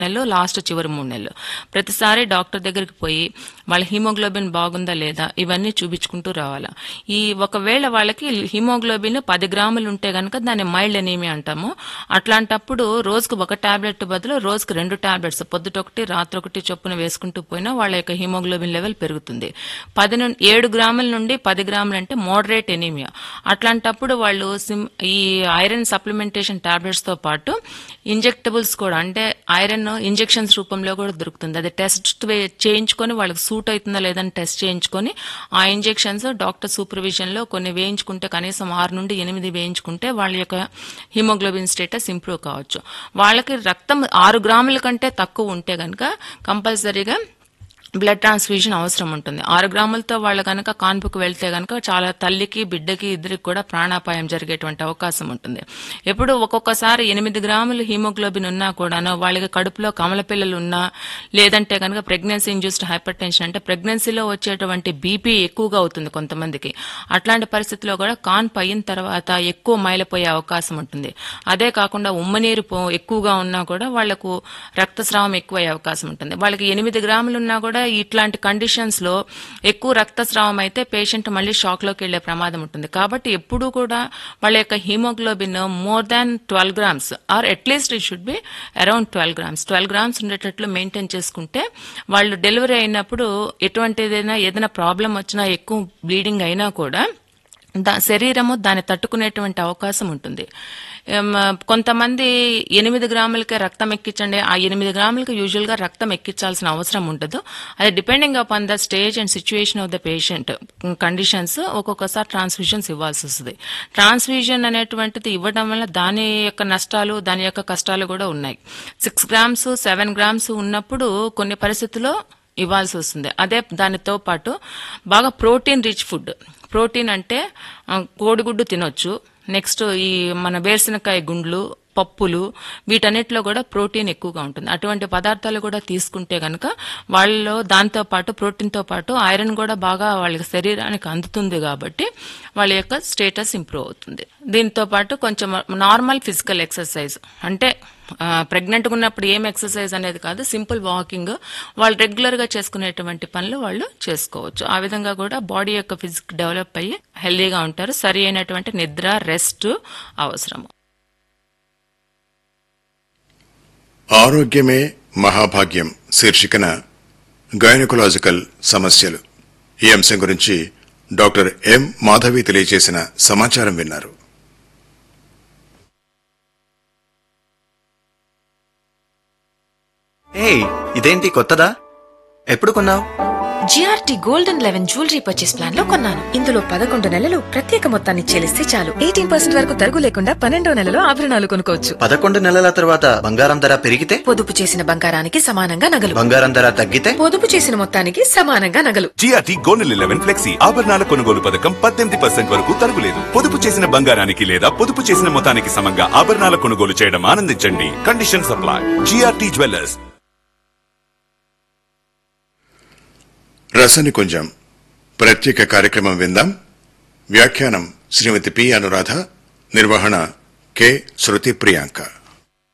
నెలలు లాస్ట్ చివరి మూడు నెలలు ప్రతిసారి డాక్టర్ దగ్గరికి పోయి వాళ్ళ హిమోగ్లోబిన్ బాగుందా లేదా ఇవన్నీ చూపించుకుంటూ రావాలా ఈ ఒకవేళ వాళ్ళకి హిమోగ్లోబిన్ పది గ్రాములు ఉంటే గనక దాన్ని మైల్డ్ ఎనీమియా అంటాము అట్లాంటప్పుడు రోజుకు ఒక టాబ్లెట్ బదులు రోజుకు రెండు టాబ్లెట్స్ పొద్దుటొకటి రాత్రి ఒకటి చొప్పున వేసుకుంటూ పోయినా వాళ్ళ యొక్క హిమోగ్లోబిన్ లెవెల్ పెరుగుతుంది పది నుండి ఏడు గ్రాముల నుండి పది గ్రాములు అంటే మోడరేట్ ఎనీమియా అట్లాంటప్పుడు వాళ్ళు సిమ్ ఈ ఐరన్ సప్లిమెంటేషన్ టాబ్లెట్స్ తో పాటు ఇంజెక్టబుల్స్ కూడా అంటే ఐరన్ ఇంజెక్షన్స్ రూపంలో కూడా దొరుకుతుంది అది టెస్ట్ చేయించుకొని వాళ్ళకి సూట్ అవుతుందా లేదని టెస్ట్ చేయించుకొని ఆ ఇంజెక్షన్స్ డాక్టర్ సూపర్విజన్ లో కొన్ని వేయించుకుంటే కనీసం ఆరు నుండి ఎనిమిది వేయించుకుంటే వాళ్ళ యొక్క హిమోగ్లోబిన్ స్టేటస్ ఇంప్రూవ్ కావచ్చు వాళ్ళకి రక్తం ఆరు గ్రాముల కంటే తక్కువ ఉంటే గనక కంపల్సరీగా బ్లడ్ ట్రాన్స్ఫ్యూజన్ అవసరం ఉంటుంది ఆరు గ్రాములతో వాళ్ళు కనుక కాన్పుకు వెళ్తే కనుక చాలా తల్లికి బిడ్డకి ఇద్దరికి కూడా ప్రాణాపాయం జరిగేటువంటి అవకాశం ఉంటుంది ఎప్పుడు ఒక్కొక్కసారి ఎనిమిది గ్రాములు హీమోగ్లోబిన్ ఉన్నా కూడాను వాళ్ళకి కడుపులో కమల పిల్లలు ఉన్నా లేదంటే కనుక ప్రెగ్నెన్సీ ఇండ్యూస్డ్ హైపర్ టెన్షన్ అంటే ప్రెగ్నెన్సీలో వచ్చేటువంటి బీపీ ఎక్కువగా అవుతుంది కొంతమందికి అట్లాంటి పరిస్థితిలో కూడా కాన్పు అయిన తర్వాత ఎక్కువ మైలపోయే అవకాశం ఉంటుంది అదే కాకుండా ఉమ్మనీరు పో- ఎక్కువగా ఉన్నా కూడా వాళ్లకు రక్తస్రావం ఎక్కువ అయ్యే అవకాశం ఉంటుంది వాళ్ళకి ఎనిమిది గ్రాములు ఉన్నా కూడా ఇట్లాంటి కండిషన్స్ లో ఎక్కువ రక్తస్రావం అయితే పేషెంట్ మళ్ళీ షాక్ లోకి వెళ్లే ప్రమాదం ఉంటుంది కాబట్టి ఎప్పుడూ కూడా వాళ్ళ యొక్క haemoglobin more than twelve grams or at least it should be around twelve grams twelve grams ఉండేటట్లు మెయింటైన్ చేసుకుంటే వాళ్ళు డెలివరీ అయినప్పుడు ఎటువంటిదైనా ఏదైనా ప్రాబ్లం వచ్చినా ఎక్కువ బ్లీడింగ్ అయినా కూడా దా శరీరము దాన్ని తట్టుకునేటువంటి అవకాశం ఉంటుంది ఏం, కొంతమంది ఎనిమిది గ్రాములకే రక్తం ఎక్కించండి ఆ ఎనిమిది గ్రాములకి యూజువల్ గా రక్తం ఎక్కించాల్సిన అవసరం ఉండదు అది depending upon the stage and situation of the patient conditions ఒక్కొక్కసారి ట్రాన్స్ఫ్యూజన్స్ ఇవ్వాల్సి వస్తుంది ట్రాన్స్ఫ్యూజన్ అనేటువంటిది ఇవ్వడం వల్ల దాని యొక్క నష్టాలు దాని యొక్క కష్టాలు కూడా ఉన్నాయి సిక్స్ గ్రామ్స్ సెవెన్ గ్రామ్స్ ఉన్నప్పుడు కొన్ని పరిస్థితుల్లో ఇవ్వాల్సి వస్తుంది అదే దానితో పాటు బాగా ప్రోటీన్ రిచ్ ఫుడ్ ప్రోటీన్ అంటే ఆ, కోడిగుడ్డు తినొచ్చు నెక్స్ట్ ఈ మన వేరుశనకాయ గుండ్లు పప్పులు వీటన్నిటిలో కూడా ప్రోటీన్ ఎక్కువగా ఉంటుంది అటువంటి పదార్థాలు కూడా తీసుకుంటే గనక వాళ్ళలో దాంతో పాటు ప్రోటీన్తో పాటు ఐరన్ కూడా బాగా వాళ్ళ శరీరానికి అందుతుంది కాబట్టి వాళ్ళ యొక్క స్టేటస్ ఇంప్రూవ్ అవుతుంది దీంతో పాటు కొంచెం నార్మల్ ఫిజికల్ ఎక్సర్సైజ్ అంటే ప్రెగ్నెంట్ ఉన్నప్పుడు ఏం ఎక్సర్సైజ్ అనేది కాదు సింపుల్ వాకింగ్ వాళ్ళు రెగ్యులర్ గా చేసుకునేటువంటి పనులు వాళ్ళు చేసుకోవచ్చు ఆ విధంగా కూడా బాడీ యొక్క ఫిజిక్ డెవలప్ అయ్యి హెల్దీగా ఉంటారు సరి అయినటువంటి నిద్ర రెస్ట్ అవసరం ఆరోగ్యమే మహాభాగ్యం శీర్షికన గైనకలాజికల్ సమస్యలు ఈ అంశం గురించి డాక్టర్ ఎం మాధవి తెలియజేసిన సమాచారం విన్నారు ఏయ్ ఇదేంటి కొత్తదా ఎప్పుడు కొన్నావు GRT golden eleven jewellery purchase plan లో కొన్నాను ఇందులో పదకొండు నెలలు ప్రత్యేక మొత్తాన్ని చెల్లిస్తే చాలు ఎయిటీన్ పర్సెంట్ వరకు తరుగు లేకుండా పన్నెండో నెలలో ఆభరణాలు కొనుక్కోవచ్చు పదకొండు నెలల తర్వాత బంగారం ధర పెరిగితే పొదుపు చేసిన బంగారానికి సమానంగా నగలు బంగారం ధర తగ్గితే పొదుపు చేసిన మొత్తానికి సమానంగా నగలు జిఆర్టీ గోనెల్ ఎలెవెన్ ఫ్లెక్సీ ఆభరణాల కొనుగోలు పథకం పద్దెనిమిది పర్సెంట్ వరకు తరుగులేదు పొదుపు చేసిన బంగారానికి లేదా పొదుపు చేసిన మొత్తానికి సమంగా ఆభరణాల కొనుగోలు చేయడం ఆనందించండి కండిషన్ సప్లై జిఆర్టీ జ్యువెలర్స్ రసనికుంజం ప్రత్యేక కార్యక్రమం విందాం వ్యాఖ్యానం శ్రీమతి పి అనురాధ నిర్వహణ కె శృతి ప్రియాంక